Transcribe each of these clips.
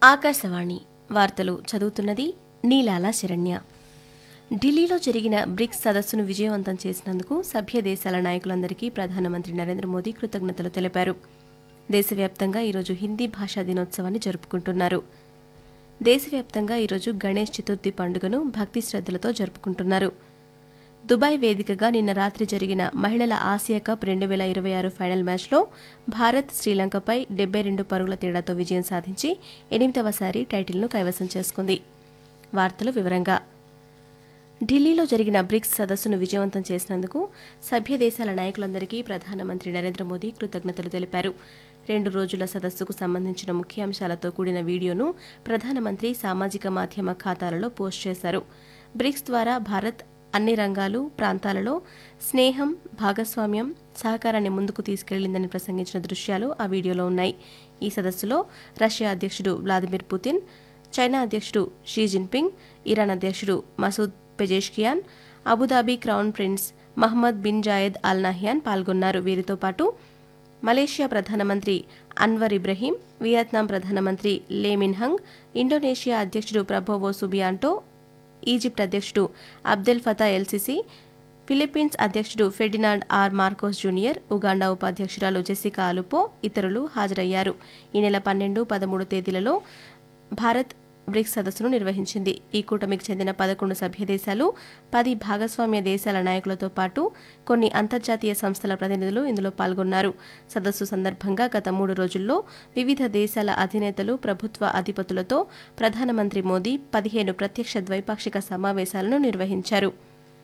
ఆకాశవాణి వార్తలు చదువుతున్నది నీలాల శరణ్య ఢిల్లీలో జరిగిన బ్రిక్స్ సదస్సును విజయవంతం చేసినందుకు సభ్య దేశాల నాయకులందరికీ ప్రధానమంత్రి నరేంద్ర మోదీ కృతజ్ఞతలు తెలిపారు దేశవ్యాప్తంగా ఈరోజు హిందీ భాషా దినోత్సవాన్ని జరుపుకుంటున్నారు దేశవ్యాప్తంగా ఈరోజు గణేష్ చతుర్థి పండుగను భక్తి శ్రద్దలతో జరుపుకుంటున్నారు దుబాయ్ వేదికగా నిన్న రాత్రి జరిగిన మహిళల ఆసియా కప్ రెండు వేల ఇరవై ఆరు ఫైనల్ మ్యాచ్లో భారత్ శ్రీలంకపై డెబ్బై రెండు పరుగుల తేడాతో విజయం సాధించి ఎనిమిదవసారి టైటిల్ను కైవసం చేసుకుంది వార్తలు వివరంగా ఢిల్లీలో జరిగిన బ్రిక్స్ సదస్సును విజయవంతం చేసినందుకు సభ్య దేశాల నాయకులందరికీ ప్రధానమంత్రి నరేంద్ర మోదీ కృతజ్ఞతలు తెలిపారు రెండు రోజుల సదస్సుకు సంబంధించిన ముఖ్యాంశాలతో కూడిన వీడియోను ప్రధానమంత్రి సామాజిక మాధ్యమ ఖాతాలలో పోస్ట్ చేశారు బ్రిక్స్ ద్వారా భారత్ అన్ని రంగాలు ప్రాంతాలలో స్నేహం భాగస్వామ్యం సహకారాన్ని ముందుకు తీసుకెళ్లిందని ప్రసంగించిన దృశ్యాలు ఆ వీడియోలో ఉన్నాయి ఈ సదస్సులో రష్యా అధ్యక్షుడు వ్లాదిమిర్ పుతిన్ చైనా అధ్యక్షుడు షీ జిన్పింగ్ ఇరాన్ అధ్యక్షుడు Masoud Pezeshkian Abu Dhabi crown prince Mohammed bin Zayed Al Nahyan పాల్గొన్నారు వీరితో పాటు మలేషియా ప్రధానమంత్రి అన్వర్ ఇబ్రహీం వియత్నాం ప్రధానమంత్రి లే మిన్హంగ్ ఇండోనేషియా అధ్యక్షుడు ప్రభోవో సుబియాంటో ఈజిప్ట్ అధ్యక్షుడు అబ్దెల్ ఫతా ఎల్సిసి ఫిలిప్పీన్స్ అధ్యక్షుడు Ferdinand R Marcos junior Uganda ఉపాధ్యక్షురాలు జెసికా అలుపో ఇతరులు హాజరయ్యారు ఈ నెల పన్నెండు పదమూడు తేదీలలో భారత్ బ్రిక్స్ సదస్సును నిర్వహించింది ఈ కూటమికి చెందిన పదకొండు సభ్య దేశాలు పది భాగస్వామ్య దేశాల నాయకులతో పాటు కొన్ని అంతర్జాతీయ సంస్థల ప్రతినిధులు ఇందులో పాల్గొన్నారు సదస్సు సందర్భంగా గత మూడు రోజుల్లో వివిధ దేశాల అధినేతలు ప్రభుత్వ అధిపతులతో ప్రధానమంత్రి మోదీ పదిహేను ప్రత్యక్ష ద్వైపాక్షిక సమావేశాలను నిర్వహించారు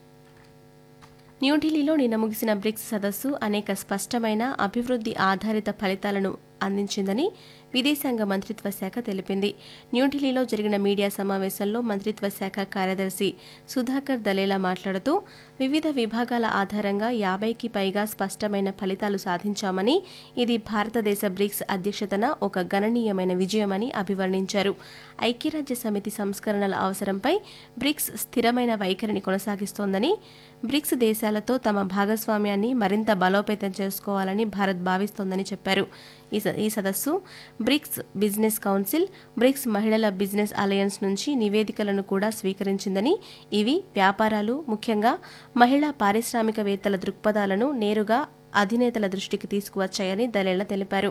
న్యూఢిల్లీలో నిన్న ముగిసిన బ్రిక్స్ సదస్సు అనేక స్పష్టమైన అభివృద్ధి ఆధారిత ఫలితాలను అందించిందని విదేశాంగ మంత్రిత్వ శాఖ తెలిపింది న్యూఢిల్లీలో జరిగిన మీడియా సమావేశంలో మంత్రిత్వ శాఖ కార్యదర్శి సుధాకర్ దలేలా మాట్లాడుతూ వివిధ విభాగాల ఆధారంగా యాభైకి పైగా స్పష్టమైన ఫలితాలు సాధించామని ఇది భారతదేశ బ్రిక్స్ అధ్యక్షతన ఒక గణనీయమైన విజయమని అభివర్ణించారు ఐక్యరాజ్య సమితి సంస్కరణల అవసరంపై బ్రిక్స్ స్థిరమైన వైఖరిని కొనసాగిస్తోందని బ్రిక్స్ దేశాలతో తమ భాగస్వామ్యాన్ని మరింత బలోపేతం చేసుకోవాలని భారత్ భావిస్తోందని చెప్పారు ఈ స- ఈ సదస్సు బ్రిక్స్ బిజినెస్ కౌన్సిల్ బ్రిక్స్ మహిళల బిజినెస్ అలయన్స్ నుంచి నివేదికలను కూడా స్వీకరించిందని ఇవి వ్యాపారాలు ముఖ్యంగా మహిళా పారిశ్రామికవేత్తల దృక్పథాలను నేరుగా అధినేతల దృష్టికి తీసుకువచ్చాయని దలేలా తెలిపారు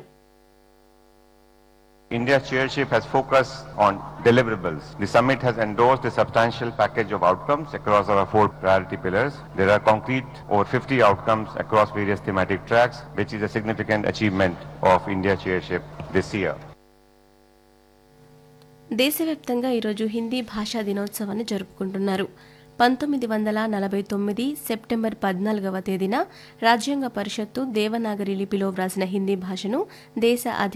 India's chairship has focused on deliverables. The summit has endorsed a substantial package of outcomes across our four priority pillars. There are concrete over 50 outcomes across various thematic tracks, which is a significant achievement of India's chairship this year. దేశవ్యాప్తంగా ఈరోజు హిందీ భాషా దినోత్సవాన్ని జరుపుకుంటున్నారు పంతొమ్మిది వందల నలభై తొమ్మిది September పద్నాలుగవ తేదీన రాజ్యాంగ పరిషత్తు దేవనాగరి లిపిలో వ్రాసిన హిందీ భాషను దేశ అధి